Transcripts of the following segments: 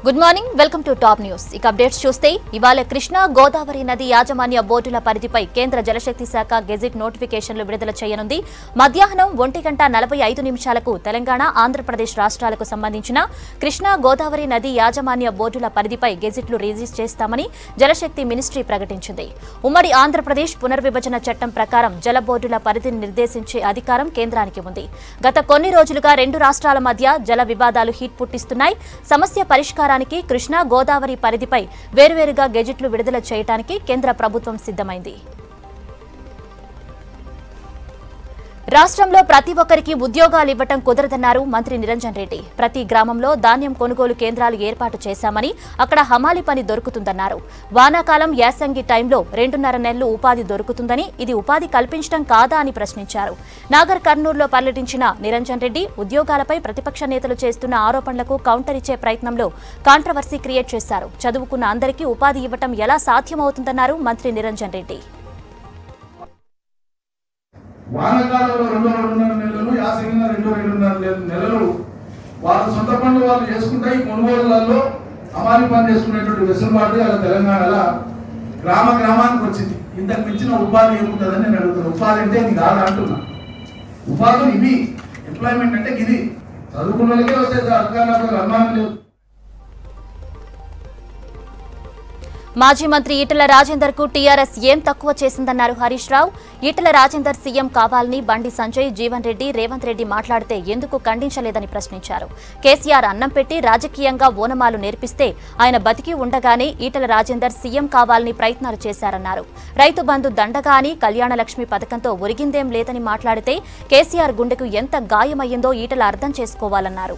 good morning welcome to top news ఇక updates చూస్తే ఇవాళ కృష్ణా గోదావరి నది యాజమాన్య బోర్డుల పరిధిపై కేంద్ర జలశక్తి శాఖ గెజిట్ నోటిఫికేషన్లు విడుదల చేయనుంది మధ్యాహ్నం ఒంటి గంట నలభై ఐదు నిమిషాలకు తెలంగాణ ఆంధ్రప్రదేశ్ రాష్ట్రాలకు సంబంధించిన కృష్ణా గోదావరి నది యాజమాన్య బోర్డుల పరిధిపై గెజిట్లు రిలీజ్ చేస్తామని జలశక్తి మినిస్ట్రీ ప్రకటించింది ఉమ్మడి ఆంధ్రప్రదేశ్ పునర్విభజన చట్టం ప్రకారం జల బోర్డుల పరిధిని నిర్దేశించే అధికారం కేంద్రానికి ఉంది గత కొన్ని రోజులుగా రెండు రాష్ట్రాల మధ్య జల వివాదాలు హీట్ పుట్టిస్తున్నాయి సమస్య పరిష్కారానికి కృష్ణా గోదావరి పరిధిపై వేర్వేరుగా గెజిట్లు విడుదల చేయడానికి కేంద్ర ప్రభుత్వం సిద్ధమైంది రాష్ట్రంలో ప్రతి ఒక్కరికి ఉద్యోగాలు ఇవ్వటం కుదరదన్నారు మంత్రి నిరంజన్ రెడ్డి ప్రతి గ్రామంలో ధాన్యం కొనుగోలు కేంద్రాలు ఏర్పాటు చేశామని అక్కడ హమాలి పని దొరుకుతుందన్నారు వానాకాలం యాసంగి టైంలో రెండున్నర నెలలు ఉపాధి దొరుకుతుందని ఇది ఉపాధి కల్పించడం కాదా అని ప్రశ్నించారు నాగర్ కర్నూలులో పర్యటించిన నిరంజన్ రెడ్డి ఉద్యోగాలపై ప్రతిపక్ష నేతలు చేస్తున్న ఆరోపణలకు కౌంటర్ ఇచ్చే ప్రయత్నంలో కాంట్రవర్సీ క్రియేట్ చేశారు చదువుకున్న అందరికీ ఉపాధి ఇవ్వటం ఎలా సాధ్యమవుతుందన్నారు మంత్రి నిరంజన్ రెడ్డి వానాకాలంలో రెండు రెండున్నర నెలలు యాసంగిన రెండు రెండున్నర నెల- నెలలు వాళ్ళ సొంత పనులు వాళ్ళు చేసుకుంటే ఈ కొనుగోళ్లలో అమాలి పని చేసుకునేటువంటి వెసులుబాటు అలా తెలంగాణలో గ్రామ గ్రామానికి వచ్చింది ఇంతకు మించిన ఉపాధి ఏముంటుందని నేను అడుగుతున్నాను ఉపాధి అంటే ఇది కాదు అంటున్నా ఉపాధులు ఇవి ఎంప్లాయ్మెంట్ అంటే ఇది చదువుకున్న వాళ్ళకే వస్తే అధికారులకు అనుమానం లేదు మాజీ మంత్రి ఈటల రాజేందర్ కు టీఆర్ఎస్ ఏం తక్కువ చేసిందన్నారు హరీష్ రావు ఈటల రాజేందర్ సీఎం కావాలని బండి సంజయ్ జీవన్ రెడ్డి రేవంత్ రెడ్డి మాట్లాడితే ఎందుకు ఖండించలేదని ప్రశ్నించారు కేసీఆర్ అన్నం పెట్టి రాజకీయంగా ఓనమాలు నేర్పిస్తే ఆయన బతికి ఉండగానే ఈటల రాజేందర్ సీఎం కావాలని ప్రయత్నాలు చేశారన్నారు రైతు బంధు దండగా అని కళ్యాణలక్ష్మి పథకంతో ఒరిగిందేం లేదని మాట్లాడితే కేసీఆర్ గుండెకు ఎంత గాయమయ్యిందో ఈటల అర్థం చేసుకోవాలన్నారు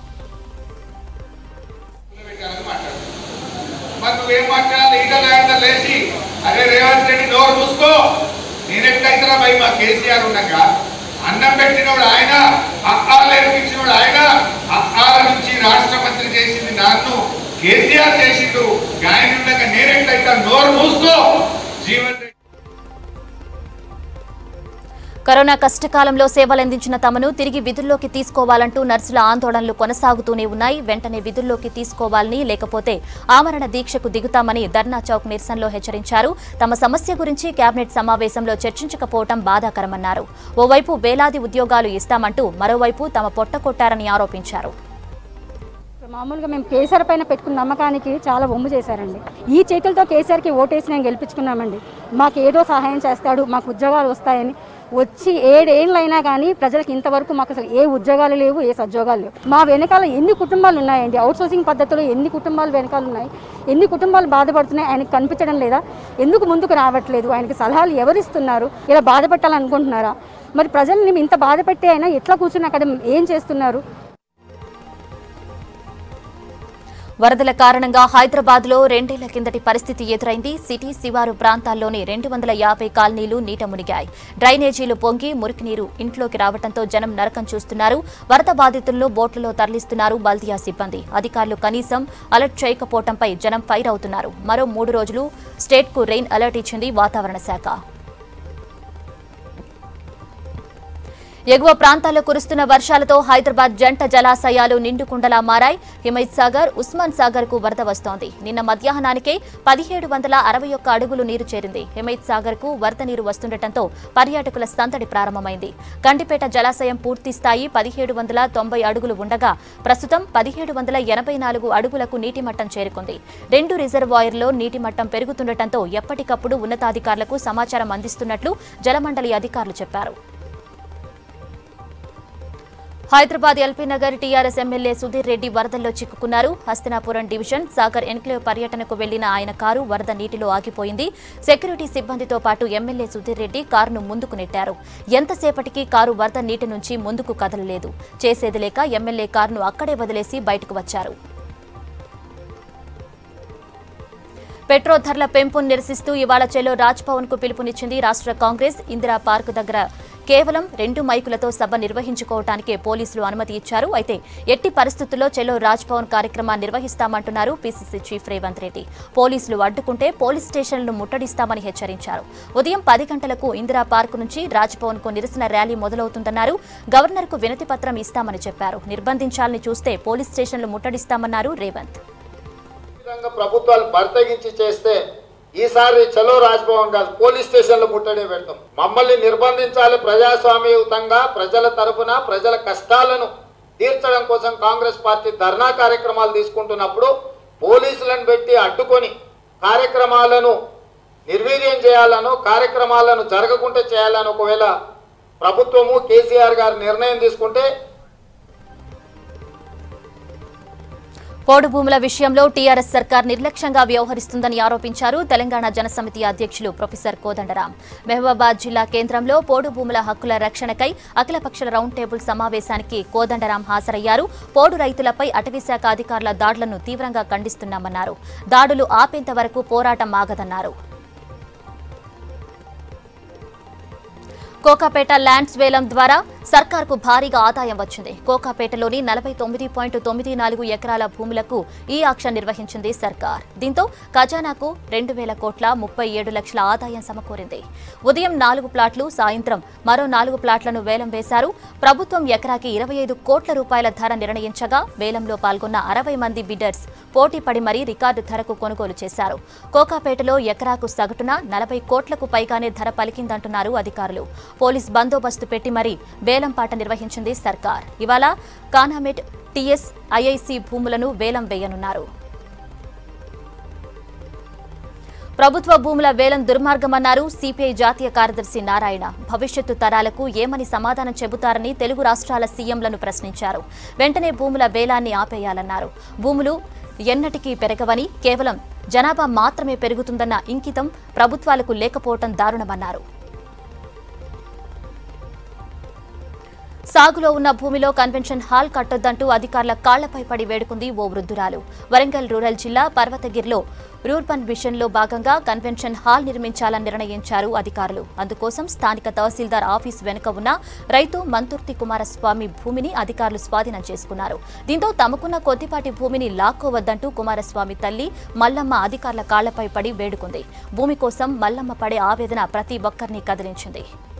పెట్టాలని మాట్లాడు మరి నువ్వేం మాట్లాడాలి ఈట లేకుండా లేచి అరే రేవంత్ రెడ్డి నోరు మూసుకో నేనెట్లయితేరా భయ్ మా కేసీఆర్ ఉండగా అన్నం పెట్టినోడు ఆయన అక్కాలు నేర్పించినోడు ఆయన అక్కాల నుంచి రాష్ట్ర మంత్రి చేసింది నన్ను కేసీఆర్ చేసిండు ఆయన ఉండగా నేనెట్లయితే నోరు మూసుకో జీవన్ రెడ్డి కరోనా కష్టకాలంలో సేవలందించిన తమను తిరిగి విధుల్లోకి తీసుకోవాలంటూ నర్సుల ఆందోళనలు కొనసాగుతూనే ఉన్నాయి వెంటనే విధుల్లోకి తీసుకోవాలని లేకపోతే ఆమరణ దీక్షకు దిగుతామని ధర్నా చౌక్ నిరసనలో హెచ్చరించారు తమ సమస్య గురించి కేబినెట్ సమావేశంలో చర్చించకపోవడం బాధాకరమన్నారు ఓవైపు వేలాది ఉద్యోగాలు ఇస్తామంటూ మరోవైపు తమ పొట్ట కొట్టారని ఆరోపించారు మామూలుగా మేము కేసీఆర్ పైన పెట్టుకున్న నమ్మకానికి చాలా బొమ్ము చేశారండి ఈ చేతులతో కేసీఆర్కి ఓటేసి నేను గెలిపించుకున్నామండి మాకు ఏదో సహాయం చేస్తాడు మాకు ఉద్యోగాలు వస్తాయని వచ్చి ఏడేళ్ళైనా కానీ ప్రజలకు ఇంతవరకు మాకు అసలు ఏ ఉద్యోగాలు లేవు ఏ సద్యోగాలు లేవు మా వెనకాల ఎన్ని కుటుంబాలు ఉన్నాయండి అవుట్ సోర్సింగ్ పద్ధతిలో ఎన్ని కుటుంబాలు వెనకాల ఉన్నాయి ఎన్ని కుటుంబాలు బాధపడుతున్నాయి ఆయనకు కనిపించడం లేదా ఎందుకు ముందుకు రావట్లేదు ఆయనకి సలహాలు ఎవరిస్తున్నారు ఇలా బాధపెట్టాలనుకుంటున్నారా మరి ప్రజల్ని ఇంత బాధపెట్టి అయినా ఎట్లా కూర్చుని అక్కడ ఏం చేస్తున్నారు వరదల కారణంగా హైదరాబాద్ లో రెండేళ్ల కిందటి పరిస్థితి ఎదురైంది సిటీ శివారు ప్రాంతాల్లోని రెండు వందల యాభై కాలనీలు నీట మునిగాయి డ్రైనేజీలు పొంగి మురికి నీరు ఇంట్లోకి రావడంతో జనం నరకం చూస్తున్నారు వరద బాధితులను బోట్లలో తరలిస్తున్నారు బల్దియా సిబ్బంది అధికారులు కనీసం అలర్ట్ చేయకపోవడంపై జనం ఫైర్ అవుతున్నారు మరో మూడు రోజులు స్టేట్ కు రెయిన్ అలర్ట్ ఇచ్చింది వాతావరణ శాఖ ఎగువ ప్రాంతాల్లో కురుస్తున్న వర్షాలతో హైదరాబాద్ జంట జలాశయాలు నిండుకుండలా మారాయి హిమైత్ సాగర్ ఉస్మాన్ సాగర్ కు వరద వస్తోంది నిన్న మధ్యాహ్నానికే పదిహేడు వందల అరవై ఒక్క అడుగులు నీరు చేరింది హిమైత్ సాగర్ కు వరద నీరు వస్తుండటంతో పర్యాటకుల సందడి ప్రారంభమైంది కంటిపేట జలాశయం పూర్తి స్థాయి పదిహేడు వందల తొంభై అడుగులు ఉండగా ప్రస్తుతం పదిహేడు వందల ఎనభై నాలుగు అడుగులకు నీటి మట్టం చేరుకుంది రెండు రిజర్వాయర్లో నీటి మట్టం పెరుగుతుండటంతో ఎప్పటికప్పుడు ఉన్నతాధికారులకు సమాచారం అందిస్తున్నట్లు జలమండలి అధికారులు చెప్పారు Hyderabad LP Nagar TRS MLA Sudheer Reddy వరదల్లో చిక్కుకున్నారు హస్తినాపురం డివిజన్ సాగర్ ఎన్క్లేవ్ పర్యటనకు వెళ్లిన ఆయన కారు వరద నీటిలో ఆగిపోయింది సెక్యూరిటీ సిబ్బందితో పాటు ఎమ్మెల్యే సుధీర్ రెడ్డి కారును ముందుకు నెట్టారు ఎంతసేపటికి కారు వరద నీటి నుంచి ముందుకు కదలలేదు చేసేది లేక ఎమ్మెల్యే కారును అక్కడే వదిలేసి బయటకు వచ్చారు పెట్రోల్ ధరల పెంపును నిరసిస్తూ ఇవాళ చెలో రాజ్ భవన్ కు పిలుపునిచ్చింది రాష్ట్ర కాంగ్రెస్ ఇందిరా పార్క్ దగ్గర కేవలం రెండు మైకులతో సభ నిర్వహించుకోవటానికే పోలీసులు అనుమతి ఇచ్చారు అయితే ఎట్టి పరిస్థితుల్లో చెలో రాజ్ భవన్ కార్యక్రమాన్ని నిర్వహిస్తామంటున్నారు పీసీసీ చీఫ్ రేవంత్ రెడ్డి పోలీసులు అడ్డుకుంటే పోలీస్ స్టేషన్లను ముట్టడిస్తామని హెచ్చరించారు ఉదయం పది గంటలకు ఇందిరా పార్క్ నుంచి రాజ్ భవన్ కు నిరసన ర్యాలీ మొదలవుతుందన్నారు గవర్నర్ కు వినతి పత్రం ఇస్తామని చెప్పారు నిర్బంధించాలని చూస్తే పోలీస్ స్టేషన్లు ముట్టడిస్తామన్నారు రేవంత్ విధంగా ప్రభుత్వాలు బర్తగించి చేస్తే ఈసారి చలో రాజ్భవన్ కాదు పోలీస్ స్టేషన్లో ముట్టడి పెడతాం మమ్మల్ని నిర్బంధించాలి ప్రజాస్వామ్యయుతంగా ప్రజల తరపున ప్రజల కష్టాలను తీర్చడం కోసం కాంగ్రెస్ పార్టీ ధర్నా కార్యక్రమాలు తీసుకుంటున్నప్పుడు పోలీసులను పెట్టి అడ్డుకొని కార్యక్రమాలను నిర్వీర్యం చేయాలను కార్యక్రమాలను జరగకుండా చేయాలని ఒకవేళ ప్రభుత్వము కేసీఆర్ గారు నిర్ణయం తీసుకుంటే పోడు భూముల విషయంలో టీఆర్ఎస్ సర్కార్ నిర్లక్ష్యంగా వ్యవహరిస్తుందని ఆరోపించారు తెలంగాణ జనసమితి అధ్యక్షులు ప్రొఫెసర్ కోదండరాం మహబూబాబాద్ జిల్లా కేంద్రంలో పోడు భూముల హక్కుల రక్షణకై అఖిలపక్ష రౌండ్ టేబుల్ సమావేశానికి కోదండరాం హాజరయ్యారు పోడు రైతులపై అటవీశాఖ అధికారుల దాడులను తీవ్రంగా ఖండిస్తున్నామన్నారు దాడులు ఆపేంత వరకు పోరాటం ఆగదన్నారు కోకాపేట ల్యాండ్స్ వేలం ద్వారా సర్కార్కు భారీగా ఆదాయం వచ్చింది కోకాపేటలోని నలభై తొమ్మిది పాయింట్ తొమ్మిది నాలుగు ఎకరాల భూములకు ఈ ఆక్షన్ నిర్వహించింది సర్కార్ దీంతో ఖజానాకు రెండు వేల కోట్ల ముప్పై ఏడు లక్షల ఆదాయం సమకూరింది ఉదయం నాలుగు ప్లాట్లు సాయంత్రం మరో నాలుగు ప్లాట్లను వేలం వేశారు ప్రభుత్వం ఎకరాకి ఇరవై ఐదు కోట్ల రూపాయల ధర నిర్ణయించగా వేలంలో పాల్గొన్న అరవై మంది బిడ్డర్స్ పోటీ పడి మరీ రికార్డు ధరకు కొనుగోలు చేశారు కోకాపేటలో ఎకరాకు సగటున నలభై కోట్లకు పైగానే ధర పలికిందంటున్నారు అధికారులు పోలీస్ బందోబస్తు పెట్టి మరీ వేలం పాట నిర్వహించింది సర్కార్ ఇవాళ కానామెట్ టీఎస్ ఐఐసి భూములను వేలం వేయనున్నారు ప్రభుత్వ భూముల వేలం దుర్మార్గమన్నారు సిపిఐ జాతీయ కార్యదర్శి నారాయణ భవిష్యత్తు తరాలకు ఏమని సమాధానం చెబుతారని తెలుగు రాష్ట్రాల సీఎంలను ప్రశ్నించారు వెంటనే భూముల వేలాన్ని ఆపేయాలన్నారు భూములు ఎన్నటికీ పెరగవని కేవలం జనాభా మాత్రమే పెరుగుతుందన్న ఇంకితం ప్రభుత్వాలకు లేకపోవటం దారుణమన్నారు సాగులో ఉన్న భూమిలో కన్వెన్షన్ హాల్ కట్టొద్దంటూ అధికారుల కాళ్లపై పడి వేడుకుంది ఓ వృద్ధురాలు వరంగల్ రూరల్ జిల్లా పర్వతగిరిలో రూర్బన్ మిషన్లో భాగంగా కన్వెన్షన్ హాల్ నిర్మించాలని నిర్ణయించారు అధికారులు అందుకోసం స్థానిక తహసీల్దార్ ఆఫీస్ వెనుక ఉన్న రైతు మంతుర్తి కుమారస్వామి భూమిని అధికారులు స్వాధీనం చేసుకున్నారు దీంతో తమకున్న కొద్దిపాటి భూమిని లాక్కోవద్దంటూ కుమారస్వామి తల్లి మల్లమ్మ అధికారుల కాళ్లపై పడి వేడుకుంది భూమి కోసం మల్లమ్మ పడే ఆవేదన ప్రతి ఒక్కరిని కదిలించింది